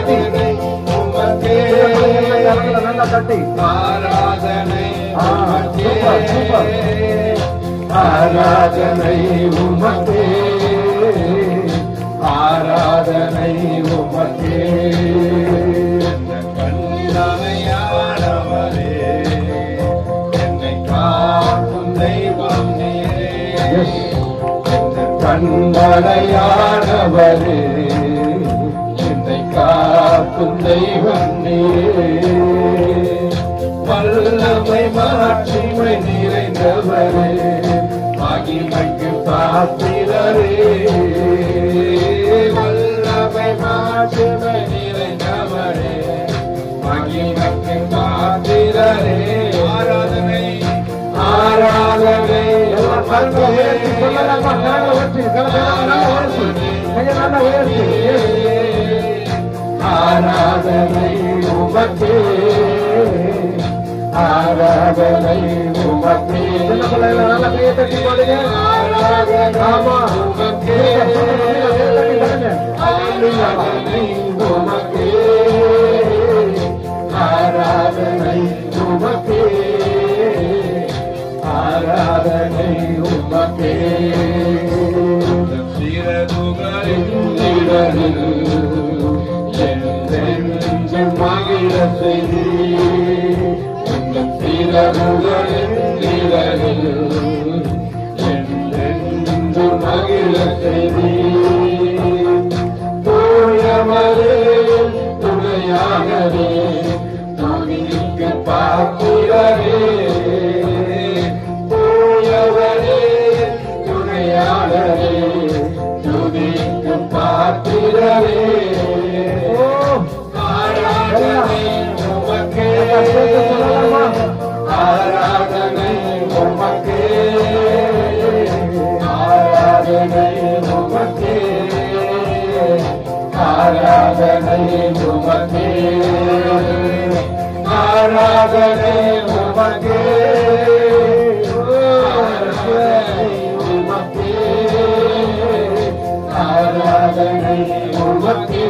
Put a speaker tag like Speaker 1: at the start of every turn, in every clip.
Speaker 1: தட்டி
Speaker 2: உமக்கே
Speaker 1: கரங்களை நல்லா தட்டி
Speaker 2: ஆராதனை
Speaker 1: ஆ, சூப்பர், சூப்பர்.
Speaker 2: ஆராதனை உமக்கே ஆராதனை உமக்கே கண்ணமையானவரே என்னை காக்கும் தெய்வம் நீரே
Speaker 1: Yes.
Speaker 2: கண்மலையானவரே என்னை காக்கும் தெய்வம் நீரே வல்லமை மாட்சிமை நிறைந்தவரே மகிமைக்கு பாத்திரரே வல்லமை மாட்சிமை நிறைந்தவரே மகிமைக்கு பாத்திரரே ஆராதனை ஆராதனை
Speaker 1: எல்லாம் கரங்களை உயர்த்தி சொல்லலாமா கரங்களை உயர்த்தி கரங்களை நல்லா உயர்த்தி கையை நல்லா உயர்த்தி Yes.
Speaker 2: ஆராதனை உமக்கே ஆராதனை உமக்கே
Speaker 1: சின்ன பிள்ளைகளை நல்லா கையை தட்டி பாடுங்க ஆமா
Speaker 2: உமக்கே
Speaker 1: கையை தட்டி பாடுங்க
Speaker 2: ஆராதனை உமக்கே ஆராதனை உமக்கே ஆராதனை உமக்கே சீரகுகளின் நிழலில் என்றென்றும் மகிழ செய்தி உங்கள் சீரகுகளின் நிழலில் என்றென்றும் மகிழ செய்தி தூயமரே துணையாகவே துணிக்கு பார்க்கிறரே தூயவரே துணையாகவே துணிக்கு பார்க்கிறரே
Speaker 1: ஓ
Speaker 2: ஆராதனை உமக்கே
Speaker 1: சொல்லலாமா
Speaker 2: ஆராதனை உமக்கே ஆராதனை உமக்கே ஆராதனை உமக்கே ஆராதனை உமக்கே ஆராதனை உமக்கே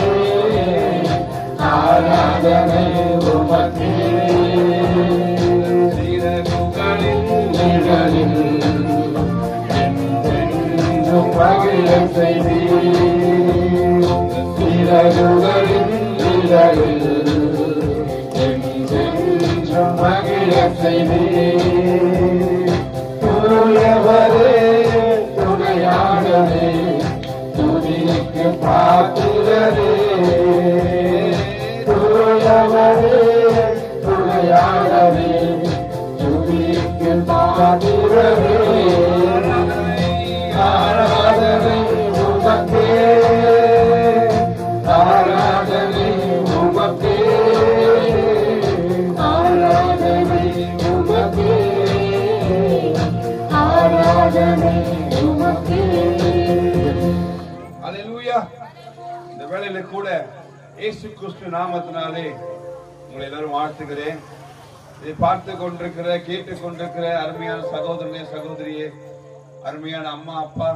Speaker 2: ஆராதனை உமக்கே சீரகுகளின் நிழலில் என்றென்றும் மகிழ செய்தி சீரகுகளின் நிழலில் என்றென்றும் மகிழ செய்தி தூயவரே துணையாளரே துதிக்கு பாத்திரரே தூயவரே துணையாளரே துதிக்கு பாத்திரரே ஆராதனை உமக்கே ஆராதனை உமக்கே ஆராதனை உமக்கே ஆராதனை உமக்கே
Speaker 3: அல்லேலூயா இந்த வேளையில கூட இயேசு கிறிஸ்து நாமத்தினாலே உங்களை எல்லாரும் வாழ்த்துகிறேன் இதை பார்த்து கொண்டிருக்கிற கேட்டுக் கொண்டிருக்கிற அருமையான சகோதரனே சகோதரியே அருமையான அம்மா அப்பா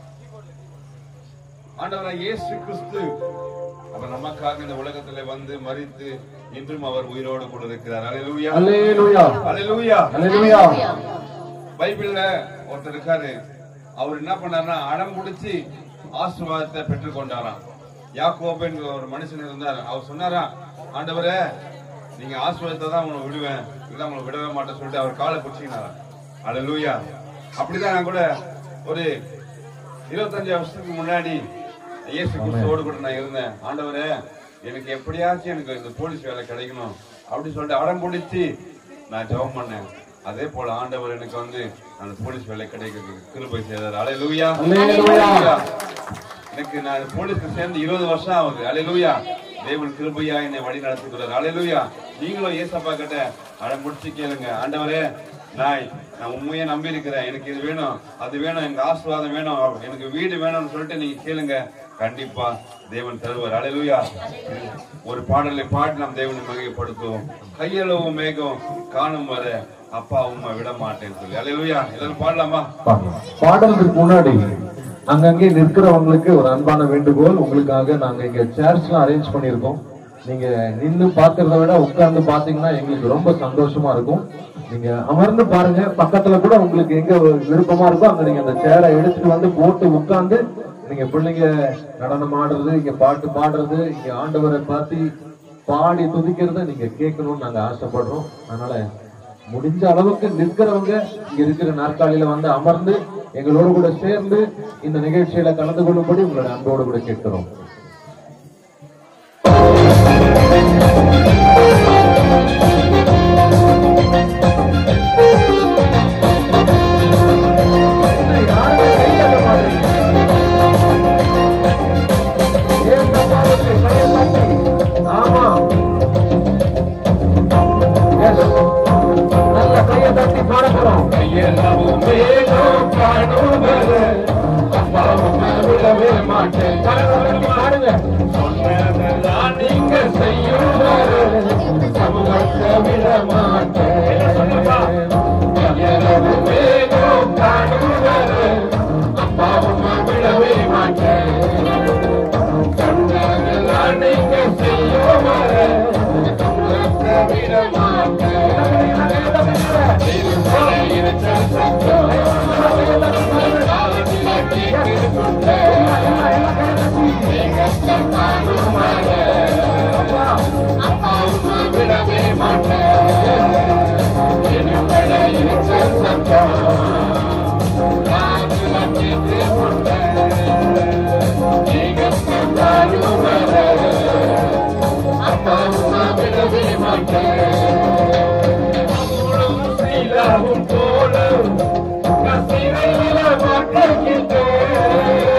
Speaker 3: ஆண்டவராக இயேசு கிறிஸ்து அவர் நமக்காக இந்த உலகத்திலே வந்து மரித்து இன்றும் அவர் உயிரோடு கூட இருக்கிறார் அல்லேலூயா
Speaker 1: அல்லேலூயா
Speaker 3: அல்லேலூயா
Speaker 1: அல்லேலூயா
Speaker 3: பைபிள்ல ஒருத்தர் இருக்காரு அவர் என்ன பண்ணாருன்னா அடம் பிடிச்சி ஆசீர்வாதத்தை பெற்றுக்கொண்டாராம் யாக்கோபுங்கிற ஒரு மனுஷன் இருந்தார் அவர் சொன்னாரா ஆண்டவரே நீங்க ஆசீர்வாதத்தை தான் உங்களை விடுவேன் இல்ல உங்களை விடவே மாட்டேன் சொல்லிட்டு அவர் காலை பிடிச்சினாராம் அல்லேலூயா அப்படிதான் நான் கூட ஒரு இருபத்தஞ்சு வருஷத்துக்கு முன்னாடி இயேசு கிறிஸ்துவோடு கூட நான் இருந்தேன் ஆண்டவரே எனக்கு எப்படியாச்சும் எனக்கு இந்த போலீஸ் வேலை கிடைக்கணும் அப்படின்னு சொல்லிட்டு அடம் பிடிச்சி நான் ஜெபம் பண்ணேன் அதே போல ஆண்டவர் எனக்கு வந்து அந்த போலீஸ் வேலை கிடைக்க கிருபை செய்தார் அலையலூயா
Speaker 1: அல்லேலூயா.
Speaker 3: எனக்கு நான் போலீஸ்க்கு சேர்ந்து இருபது வருஷம் ஆகுது அலையலூயா தேவன் கிருபையா என்னை வழி நடத்துகிறார் அலையலூயா நீங்களும் ஏசப்பா கிட்ட அடம் முடிச்சு கேளுங்க ஆண்டவரே நான் நான் உண்மையை நம்பி இருக்கிறேன் எனக்கு இது வேணும் அது வேணும் எனக்கு ஆசீர்வாதம் வேணும் எனக்கு வீடு வேணும்னு சொல்லிட்டு நீங்க கேளுங்க கண்டிப்பா தேவன் தருவார் அலையலூயா ஒரு பாடலை பாடி நாம் தேவனை மகிழ்ப்படுத்துவோம் கையளவும் மேகம் காணும் வர அப்பா உம்மை விட மாட்டேன்னு சொல்லி அலையலூயா எல்லாரும் பாடலாமா
Speaker 1: பாடலுக்கு முன்னாடி அங்கங்கே நிற்கிறவங்களுக்கு ஒரு அன்பான வேண்டுகோள் உங்களுக்காக நாங்க இங்க சேர்ஸ் எல்லாம் அரேஞ்ச் பண்ணியிருக்கோம் நீங்க நின்னு பாக்குறத விட உட்கார்ந்து பாத்தீங்கன்னா எங்களுக்கு ரொம்ப சந்தோஷமா இருக்கும் நீங்க அமர்ந்து பாருங்க பக்கத்துல கூட உங்களுக்கு எங்க விருப்பமா இருக்கோ அங்க நீங்க அந்த சேரை எடுத்துட்டு வந்து போட்டு உட்கார்ந்து நீங்க பிள்ளைங்க நடனம் ஆடுறது இங்க பாட்டு பாடுறது இங்க ஆண்டவரை பார்த்து பாடி துதிக்கிறத நீங்க கேட்கணும்னு நாங்க ஆசைப்படுறோம் அதனால முடிஞ்ச அளவுக்கு நிற்கிறவங்க இங்க இருக்கிற நாற்காலியில வந்து அமர்ந்து எங்களோடு கூட சேர்ந்து இந்த நிகழ்ச்சியில கலந்து கொள்ளும்படி உங்களோட அன்போடு கூட கேட்கிறோம் யாருமே கை தட்ட மாட்டீங்க. ஏன் தப்பாவுக்கு கையை தட்டி? ஆமா Yes. நல்ல கையை தட்டி பாட போறோம் பாடுங்க
Speaker 2: நீங்க செய்யும் சமூகத்தை விட மாட்டேன் எனது வேகம் காணுவது அப்பாவும் விடவே மாட்டேன் கண்டதெல்லாம் நீங்க செய்யும் சமூகத்தை விட மாட்டேன் திருமலை இருச்ச சத்தம் காலத்தில கேட்குது கொண்டேன் வேகத்தை காணுவது அப்பாவும் விடவே மாட்டேன் திருமலை இருச்ச சத்தம் காலத்தில கேட்குது கொண்டேன் வேகத்தை காணுவது அப்பாவும் விடவே மாட்டேன் சீலாவும் போல கசிரையில மாட்டிக்கிட்டேன்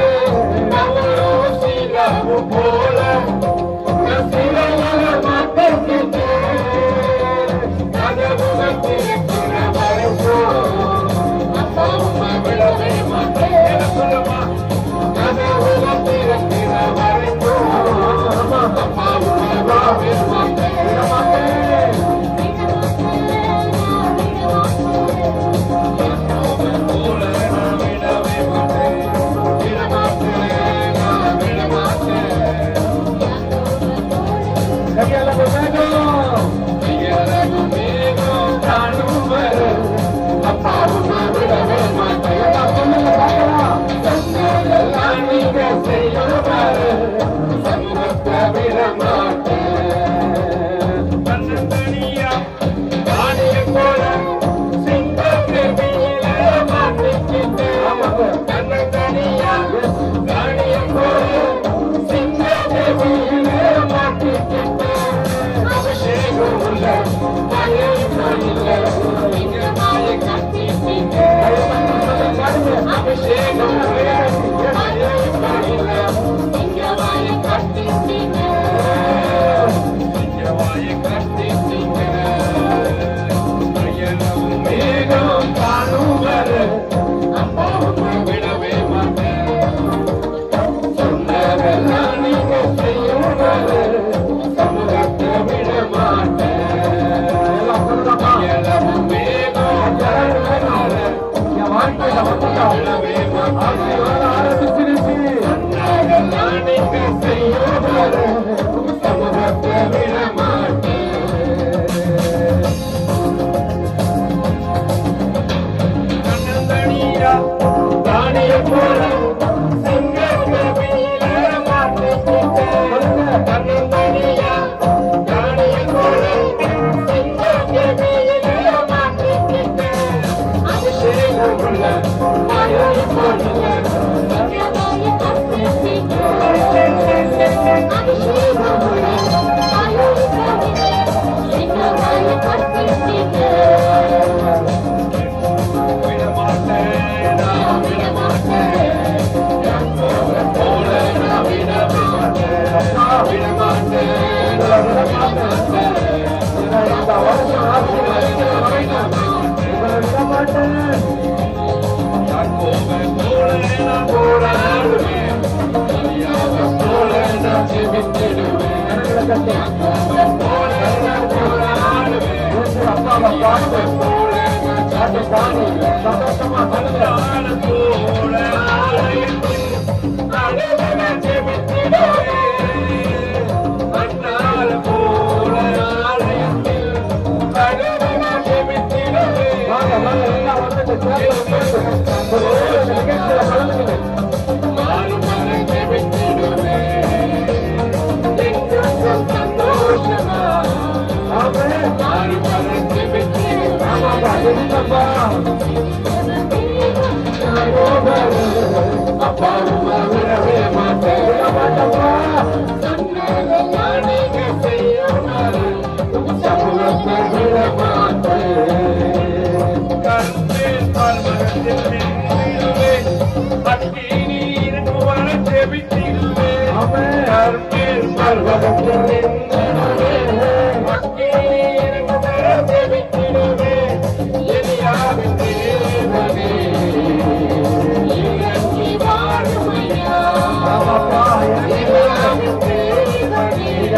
Speaker 2: சீலாவும் போல கசிரையில மாட்டிக்கிட்டேன் கதவுகத்திருக்கிற வரைக்கும் அப்பாவும் விடவே மாட்டேன் சொல்லுமா கதவுகத்திருக்கிற வரைக்கும் அப்பாவும் விடவே மாட்டேன்
Speaker 1: கையால வேகம் விடவே மாட்டேன் சொன்னதெல்லாம் நீங்க செய்யுமாறு சமூகத்தை விட மாட்டேன் எல்லாம் வேகம் என் வாழ்க்கையில வந்துட்டா
Speaker 2: விடவே மாட்டேன்
Speaker 1: ஆரம்பிச்சிருச்சு
Speaker 2: சொன்னதெல்லாம் நீங்க செய்யுமாறு சமூகத்தை விட மாட்டேன் கண்ணந்தனியா தானிய போல சிங்கக்கவியில மாட்டிக்கிட்டேன் கண்ணந்தனியா தானிய போல சிங்கக்கவியில மாட்டிக்கிட்டேன் அபிஷேகம் உள்ள மழை போல விட மாட்டேன் நான் விட மாட்டேன் போல நான் விடவே மாட்டேன் நான் விட மாட்டேன் நான் விட மாட்டேன்
Speaker 1: இந்த வருஷம் ஆசீர்வதிக்கிற வரைக்கும் உங்களை விட மாட்டேன்
Speaker 2: யாக்கோபை போல நான் போராடுவேன் மரியாதை போல நான் ஜெபித்திடுவேன்
Speaker 1: கரங்களை கட்டி
Speaker 2: யாக்கோபை போல நான் போராடுவேன்
Speaker 1: இயேசு அப்பாவை பார்த்து
Speaker 2: போல நான்
Speaker 1: பாட்டு பாடி சந்தோஷமா சொல்லுங்க
Speaker 2: போல ஆலயத்தில்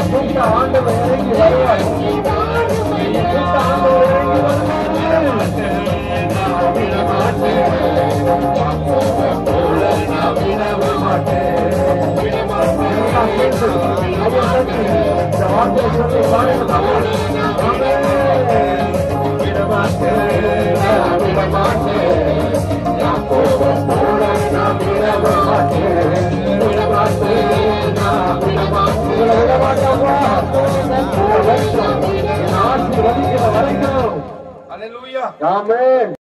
Speaker 1: கூப்பிட்ட ஆண்டவர் இறங்கி வருவார் நீங்க கூப்பிட்ட ஆண்டவர் இறங்கி வருவார்
Speaker 3: அல்லேலூயா
Speaker 1: ஆமென்